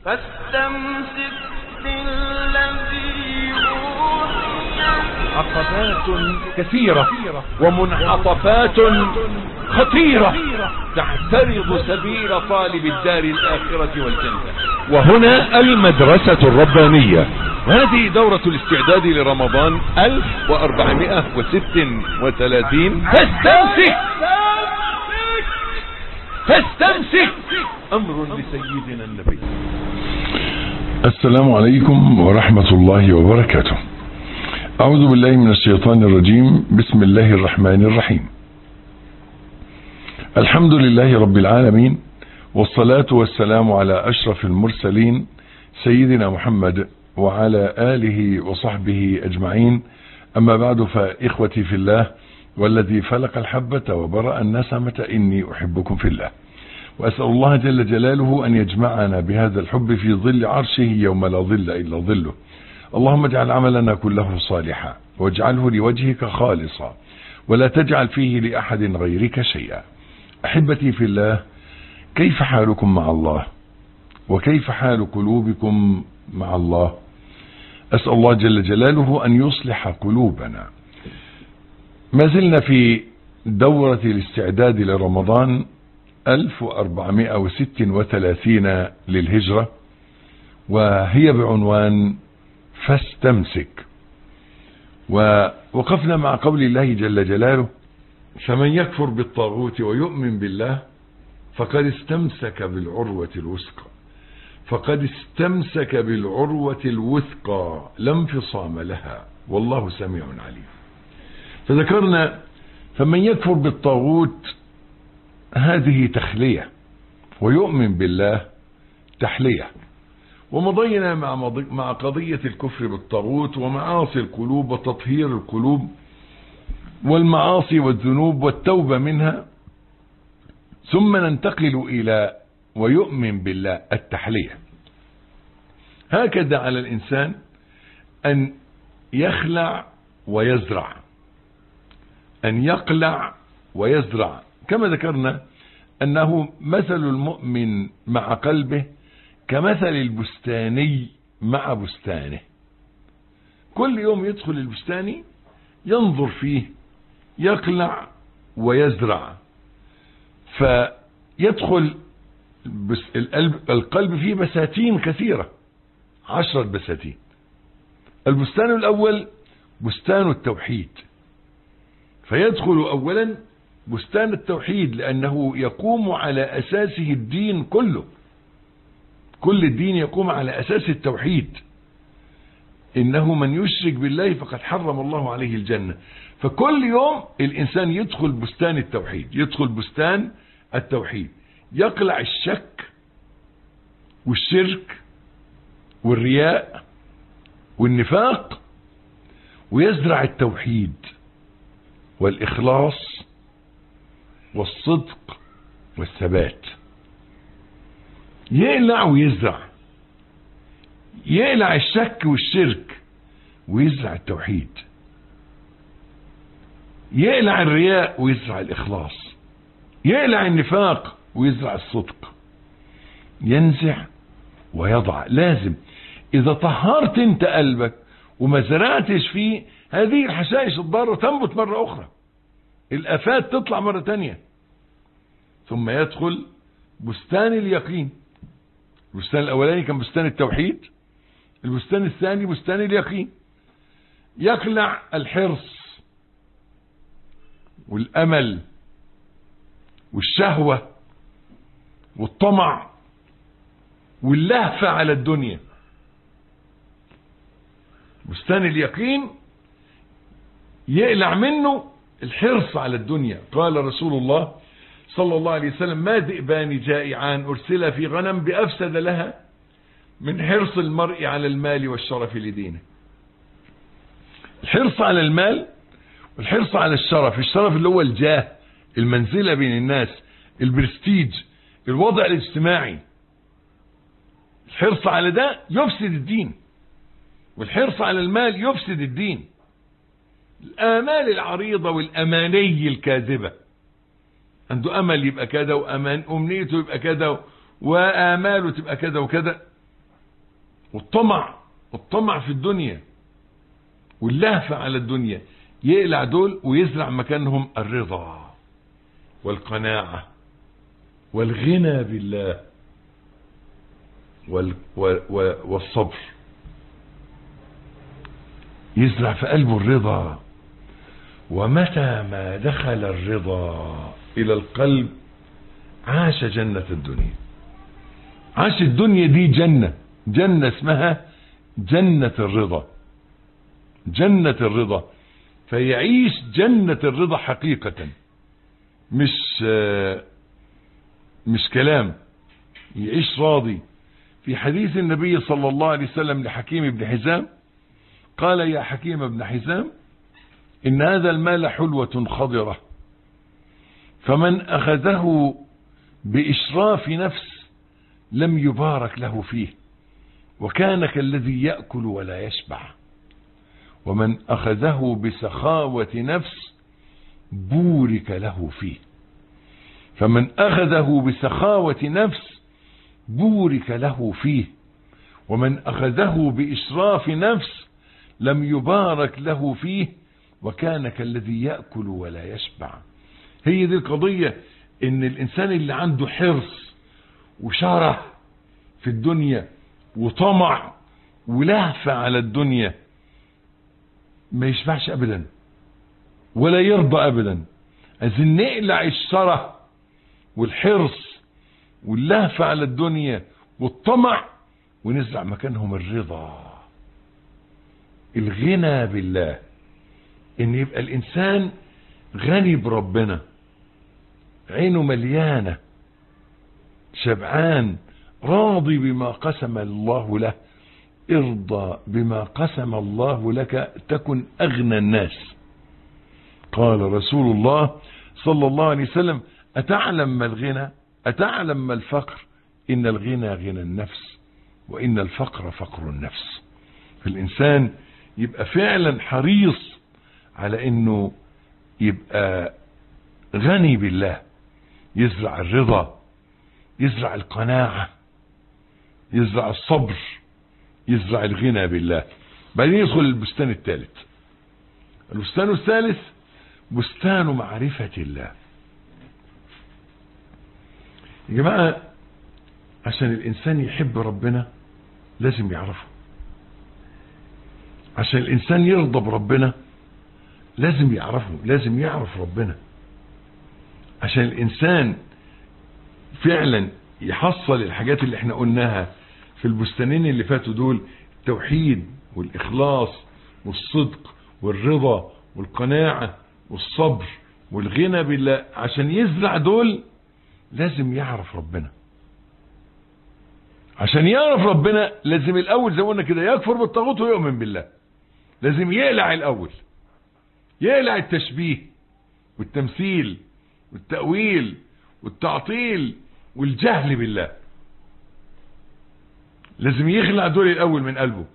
فاستمسك بالذي أوحي عقبات كثيرة ومنعطفات خطيرة تعترض سبيل طالب الدار الآخرة والجنة وهنا المدرسة الربانية هذه دورة الاستعداد لرمضان 1436 فاستمسك فاستمسك أمر لسيدنا النبي السلام عليكم ورحمة الله وبركاته أعوذ بالله من الشيطان الرجيم بسم الله الرحمن الرحيم الحمد لله رب العالمين والصلاة والسلام على أشرف المرسلين سيدنا محمد وعلى آله وصحبه أجمعين أما بعد فإخوتي في الله والذي فلق الحبة وبرأ النسمة إني أحبكم في الله وأسأل الله جل جلاله أن يجمعنا بهذا الحب في ظل عرشه يوم لا ظل إلا ظله اللهم اجعل عملنا كله صالحا واجعله لوجهك خالصا ولا تجعل فيه لأحد غيرك شيئا أحبتي في الله كيف حالكم مع الله وكيف حال قلوبكم مع الله أسأل الله جل جلاله أن يصلح قلوبنا ما زلنا في دورة الاستعداد لرمضان 1436 للهجرة وهي بعنوان فاستمسك ووقفنا مع قول الله جل جلاله فمن يكفر بالطاغوت ويؤمن بالله فقد استمسك بالعروة الوثقى فقد استمسك بالعروة الوثقى لا انفصام لها والله سميع عليم فذكرنا فمن يكفر بالطاغوت هذه تخلية ويؤمن بالله تحلية ومضينا مع, مضي مع قضية الكفر بالطاغوت ومعاصي القلوب وتطهير القلوب والمعاصي والذنوب والتوبة منها ثم ننتقل إلى ويؤمن بالله التحلية هكذا على الإنسان أن يخلع ويزرع أن يقلع ويزرع كما ذكرنا أنه مثل المؤمن مع قلبه كمثل البستاني مع بستانه كل يوم يدخل البستاني ينظر فيه يقلع ويزرع فيدخل القلب فيه بساتين كثيرة عشرة بساتين البستان الأول بستان التوحيد فيدخل أولا بستان التوحيد لأنه يقوم على أساسه الدين كله كل الدين يقوم على أساس التوحيد إنه من يشرك بالله فقد حرم الله عليه الجنة فكل يوم الإنسان يدخل بستان التوحيد يدخل بستان التوحيد يقلع الشك والشرك والرياء والنفاق ويزرع التوحيد والإخلاص والصدق والثبات يقلع ويزرع يقلع الشك والشرك ويزرع التوحيد يقلع الرياء ويزرع الإخلاص يقلع النفاق ويزرع الصدق ينزع ويضع لازم إذا طهرت انت قلبك وما زرعتش فيه هذه الحشائش الضارة تنبت مرة أخرى الآفات تطلع مرة تانية ثم يدخل بستان اليقين البستان الأولاني كان بستان التوحيد البستان الثاني بستان اليقين يقلع الحرص والأمل والشهوة والطمع واللهفة على الدنيا بستان اليقين يقلع منه الحرص على الدنيا قال رسول الله صلى الله عليه وسلم ما ذئبان جائعان أرسل في غنم بأفسد لها من حرص المرء على المال والشرف لدينه الحرص على المال والحرص على الشرف الشرف اللي هو الجاه المنزلة بين الناس البرستيج الوضع الاجتماعي الحرص على ده يفسد الدين والحرص على المال يفسد الدين الآمال العريضة والأماني الكاذبة عنده أمل يبقى كذا وأمان أمنيته يبقى كذا وآماله تبقى كذا وكذا والطمع الطمع في الدنيا واللهفة على الدنيا يقلع دول ويزرع مكانهم الرضا والقناعة والغنى بالله وال و و والصبر يزرع في قلبه الرضا ومتى ما دخل الرضا إلى القلب عاش جنة الدنيا عاش الدنيا دي جنة جنة اسمها جنة الرضا جنة الرضا فيعيش جنة الرضا حقيقة مش مش كلام يعيش راضي في حديث النبي صلى الله عليه وسلم لحكيم بن حزام قال يا حكيم بن حزام إن هذا المال حلوة خضرة فمن أخذه بإشراف نفس لم يبارك له فيه وكان كالذي يأكل ولا يشبع ومن أخذه بسخاوة نفس بورك له فيه فمن أخذه بسخاوة نفس بورك له فيه ومن أخذه بإشراف نفس لم يبارك له فيه وكان كالذي يأكل ولا يشبع هي دي القضية ان الانسان اللي عنده حرص وشره في الدنيا وطمع ولهفة على الدنيا ما يشبعش ابدا ولا يرضى ابدا عايزين نقلع الشره والحرص واللهفة على الدنيا والطمع ونزرع مكانهم الرضا الغنى بالله ان يبقى الانسان غني بربنا عينه مليانة شبعان راضي بما قسم الله له ارضى بما قسم الله لك تكن اغنى الناس قال رسول الله صلى الله عليه وسلم اتعلم ما الغنى اتعلم ما الفقر ان الغنى غنى النفس وان الفقر فقر النفس فالانسان يبقى فعلا حريص على انه يبقى غني بالله يزرع الرضا يزرع القناعة يزرع الصبر يزرع الغنى بالله بعدين يدخل البستان الثالث البستان الثالث بستان معرفة الله يا جماعة عشان الإنسان يحب ربنا لازم يعرفه عشان الإنسان يرضى بربنا لازم يعرفه لازم يعرف ربنا عشان الإنسان فعلا يحصل الحاجات اللي احنا قلناها في البستانين اللي فاتوا دول التوحيد والإخلاص والصدق والرضا والقناعة والصبر والغنى بالله عشان يزرع دول لازم يعرف ربنا عشان يعرف ربنا لازم الأول زي ما قلنا كده يكفر بالطاغوت ويؤمن بالله لازم يقلع الأول يقلع التشبيه والتمثيل والتأويل والتعطيل والجهل بالله لازم يخلع دول الأول من قلبه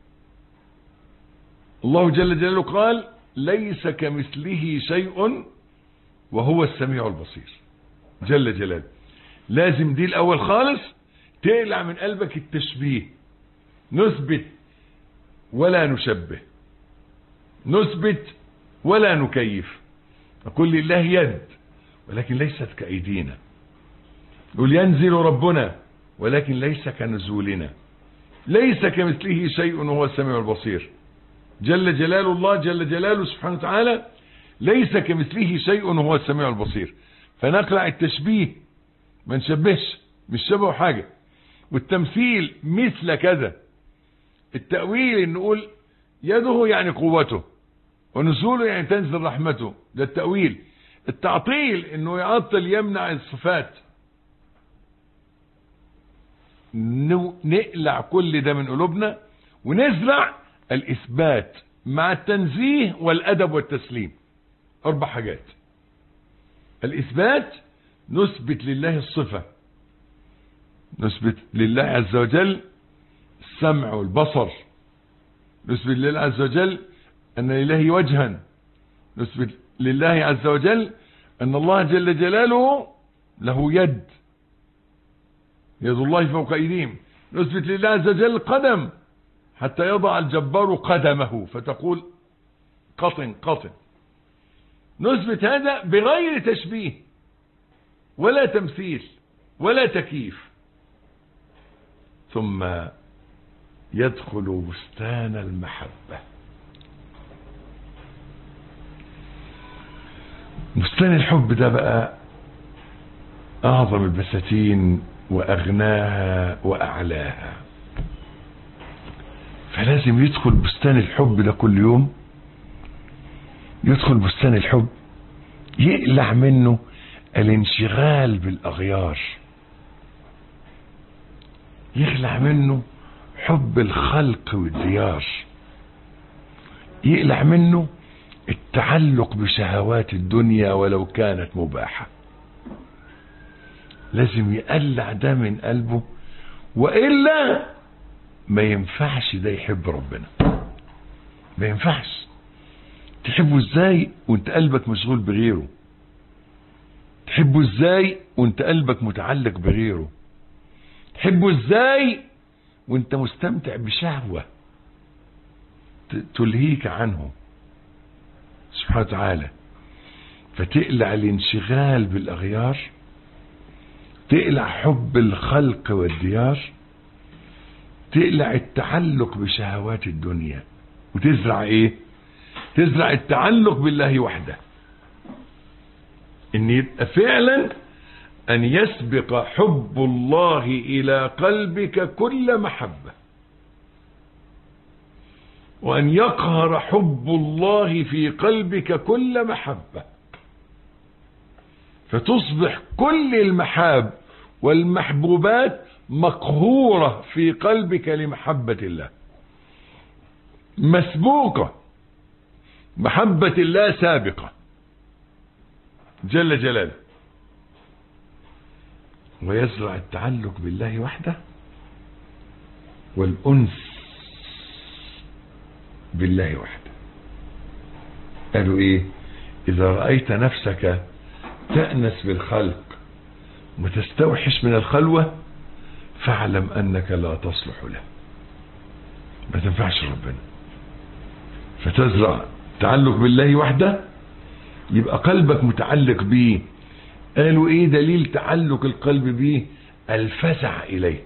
الله جل جلاله قال ليس كمثله شيء وهو السميع البصير جل جلاله لازم دي الأول خالص تقلع من قلبك التشبيه نثبت ولا نشبه نثبت ولا نكيف نقول لله يد ولكن ليست كأيدينا يقول ينزل ربنا ولكن ليس كنزولنا ليس كمثله شيء وهو السميع البصير جل جلال الله جل جلاله سبحانه وتعالى ليس كمثله شيء وهو السميع البصير فنقلع التشبيه ما نشبهش مش شبه حاجة والتمثيل مثل كذا التأويل نقول يده يعني قوته ونزوله يعني تنزل رحمته ده التأويل التعطيل انه يعطل يمنع الصفات نقلع كل ده من قلوبنا ونزرع الاثبات مع التنزيه والادب والتسليم اربع حاجات الاثبات نثبت لله الصفة نثبت لله عز وجل السمع والبصر نثبت لله عز وجل ان لله وجها نثبت لله عز وجل ان الله جل جلاله له يد يد الله فوق ايديهم نثبت لله عز وجل قدم حتى يضع الجبار قدمه فتقول قطن قطن نثبت هذا بغير تشبيه ولا تمثيل ولا تكييف ثم يدخل بستان المحبة بستان الحب ده بقى أعظم البساتين وأغناها وأعلاها فلازم يدخل بستان الحب ده كل يوم يدخل بستان الحب يقلع منه الانشغال بالأغيار يخلع منه حب الخلق والديار يقلع منه التعلق بشهوات الدنيا ولو كانت مباحة لازم يقلع ده من قلبه وإلا ما ينفعش ده يحب ربنا ما ينفعش تحبه ازاي وانت قلبك مشغول بغيره تحبه ازاي وانت قلبك متعلق بغيره تحبه ازاي وانت مستمتع بشهوة ت- تلهيك عنه سبحانه وتعالى فتقلع الانشغال بالأغيار تقلع حب الخلق والديار تقلع التعلق بشهوات الدنيا وتزرع ايه تزرع التعلق بالله وحده ان يبقى فعلا ان يسبق حب الله الى قلبك كل محبة وان يقهر حب الله في قلبك كل محبة فتصبح كل المحاب والمحبوبات مقهورة في قلبك لمحبة الله مسبوقة محبة الله سابقة جل جلاله ويزرع التعلق بالله وحده والأنس بالله وحده قالوا ايه اذا رأيت نفسك تأنس بالخلق وتستوحش من الخلوة فاعلم انك لا تصلح له ما تنفعش ربنا فتزرع تعلق بالله وحده يبقى قلبك متعلق بيه قالوا ايه دليل تعلق القلب بيه الفزع اليه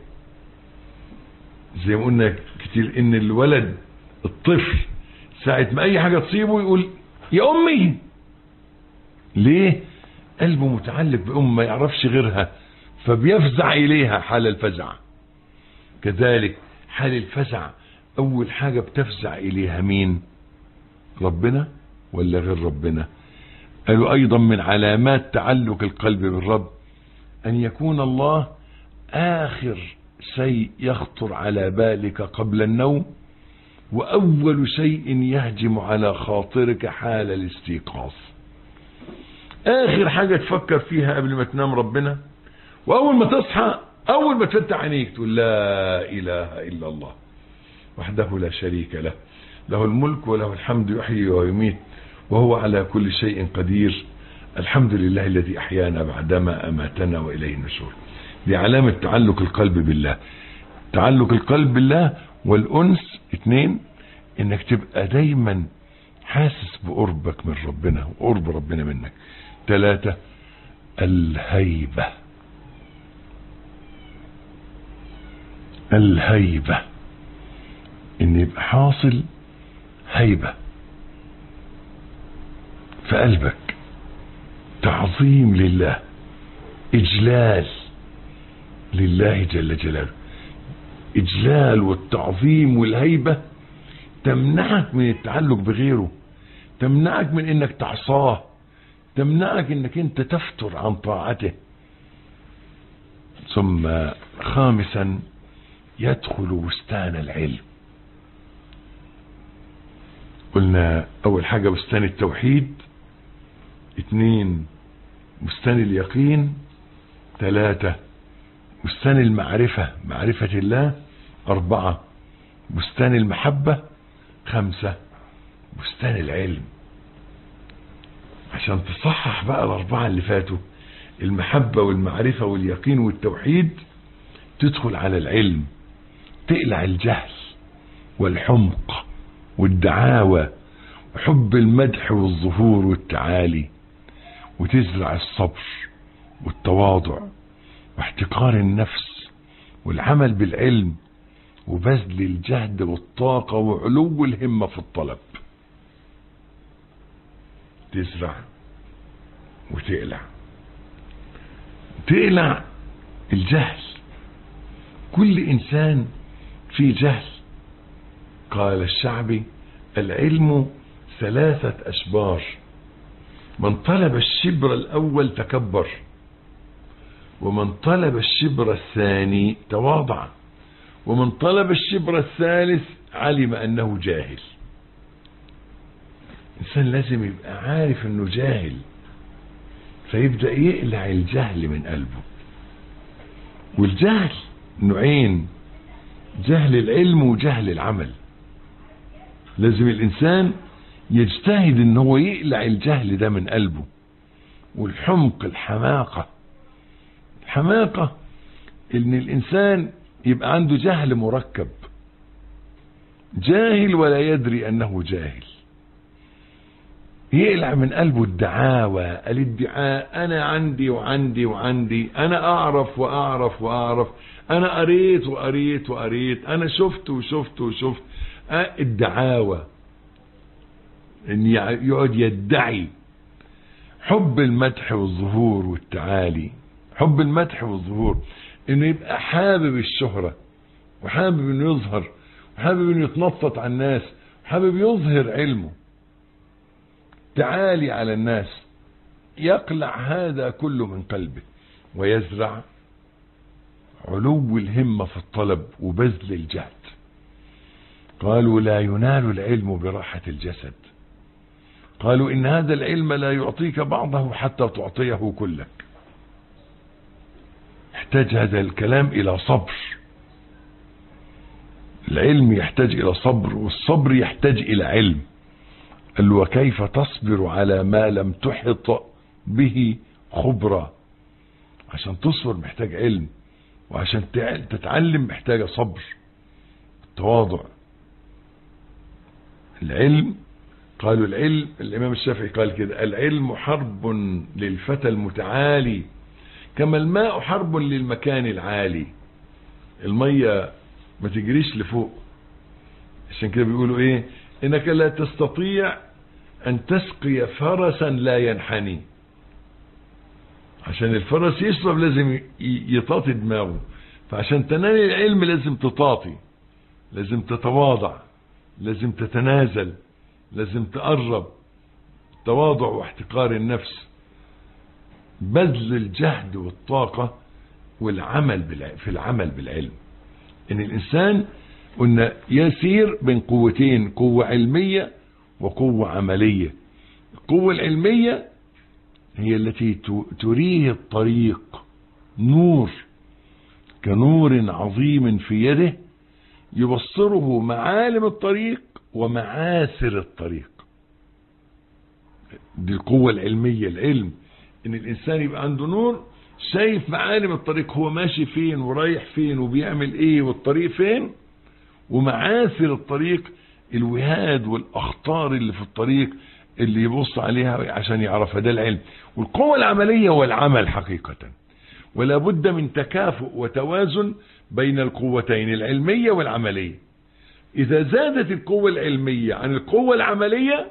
زي ما قلنا كتير ان الولد الطفل ساعة ما اي حاجة تصيبه يقول يا امي ليه قلبه متعلق بأم ما يعرفش غيرها فبيفزع إليها حال الفزع كذلك حال الفزع أول حاجة بتفزع إليها مين ربنا ولا غير ربنا قالوا أيضا من علامات تعلق القلب بالرب أن يكون الله آخر شيء يخطر على بالك قبل النوم وأول شيء يهجم على خاطرك حال الاستيقاظ آخر حاجة تفكر فيها قبل ما تنام ربنا وأول ما تصحى أول ما تفتح عينيك تقول لا إله إلا الله وحده لا شريك له له الملك وله الحمد يحيي ويميت وهو على كل شيء قدير الحمد لله الذي أحيانا بعدما أماتنا وإليه النشور دي علامة تعلق القلب بالله تعلق القلب بالله والأنس اتنين انك تبقى دايما حاسس بقربك من ربنا وقرب ربنا منك ثلاثة الهيبة الهيبة ان يبقى حاصل هيبة في قلبك تعظيم لله اجلال لله جل جلاله اجلال والتعظيم والهيبة تمنعك من التعلق بغيره تمنعك من انك تعصاه تمنعك انك انت تفتر عن طاعته ثم خامسا يدخل بستان العلم قلنا اول حاجة بستان التوحيد اتنين بستان اليقين ثلاثة بستان المعرفة معرفة الله أربعة بستان المحبة خمسة بستان العلم عشان تصحح بقى الأربعة اللي فاتوا المحبة والمعرفة واليقين والتوحيد تدخل على العلم تقلع الجهل والحمق والدعاوى وحب المدح والظهور والتعالي وتزرع الصبر والتواضع واحتقار النفس والعمل بالعلم وبذل الجهد والطاقة وعلو الهمة في الطلب تزرع وتقلع تقلع الجهل كل انسان في جهل قال الشعبي العلم ثلاثة اشبار من طلب الشبر الاول تكبر ومن طلب الشبر الثاني تواضع ومن طلب الشبر الثالث علم انه جاهل الانسان لازم يبقى عارف انه جاهل فيبدأ يقلع الجهل من قلبه والجهل نوعين جهل العلم وجهل العمل لازم الانسان يجتهد ان هو يقلع الجهل ده من قلبه والحمق الحماقة الحماقة ان الانسان يبقى عنده جهل مركب جاهل ولا يدري انه جاهل يقلع من قلبه الدعاوى الادعاء انا عندي وعندي وعندي انا اعرف واعرف واعرف انا قريت وقريت وقريت انا شفت وشفت وشفت آه الدعاوى ان يقعد يدعي حب المدح والظهور والتعالي حب المدح والظهور انه يبقى حابب الشهرة وحابب انه يظهر وحابب انه يتنطط على الناس وحابب يظهر علمه تعالي على الناس يقلع هذا كله من قلبه ويزرع علو الهمة في الطلب وبذل الجهد قالوا لا ينال العلم براحة الجسد قالوا إن هذا العلم لا يعطيك بعضه حتى تعطيه كلك يحتاج هذا الكلام إلى صبر العلم يحتاج إلى صبر والصبر يحتاج إلى علم قال وكيف تصبر على ما لم تحط به خبرة عشان تصبر محتاج علم وعشان تتعلم محتاجة صبر تواضع العلم قالوا العلم الإمام الشافعي قال كده العلم حرب للفتى المتعالي كما الماء حرب للمكان العالي المية ما تجريش لفوق عشان كده بيقولوا ايه انك لا تستطيع ان تسقي فرسا لا ينحني عشان الفرس يشرب لازم يطاطي دماغه فعشان تنال العلم لازم تطاطي لازم تتواضع لازم تتنازل لازم تقرب تواضع واحتقار النفس بذل الجهد والطاقة والعمل في العمل بالعلم ان الانسان قلنا يسير بين قوتين قوة علمية وقوة عملية القوة العلمية هي التي تريه الطريق نور كنور عظيم في يده يبصره معالم الطريق ومعاثر الطريق دي القوة العلمية العلم ان الانسان يبقى عنده نور شايف معالم الطريق هو ماشي فين ورايح فين وبيعمل ايه والطريق فين ومعاثر الطريق الوهاد والاخطار اللي في الطريق اللي يبص عليها عشان يعرفها ده العلم والقوة العملية والعمل حقيقة ولا بد من تكافؤ وتوازن بين القوتين العلمية والعملية إذا زادت القوة العلمية عن القوة العملية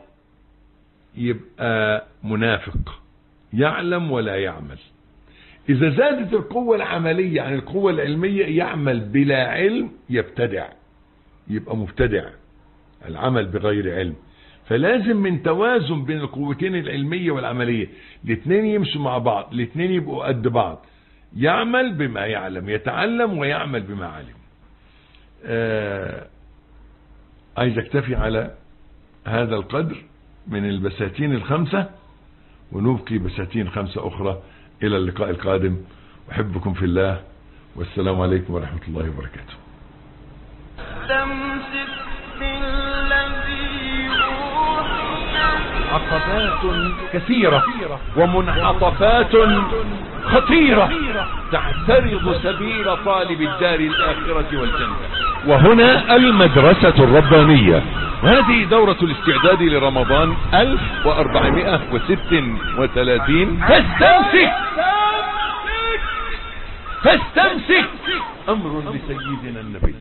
يبقى منافق يعلم ولا يعمل إذا زادت القوة العملية عن القوة العلمية يعمل بلا علم يبتدع يبقى مبتدع العمل بغير علم فلازم من توازن بين القوتين العلمية والعملية الاثنين يمشوا مع بعض الاثنين يبقوا قد بعض يعمل بما يعلم يتعلم ويعمل بما علم آه عايز اكتفي على هذا القدر من البساتين الخمسة ونبقي بساتين خمسة أخرى إلى اللقاء القادم أحبكم في الله والسلام عليكم ورحمة الله وبركاته استمسك بالذي أوحي عقبات كثيرة ومنعطفات خطيرة تعترض سبيل طالب الدار الآخرة والجنة وهنا المدرسة الربانية وهذه دورة الاستعداد لرمضان 1436 فاستمسك فاستمسك امر لسيدنا النبي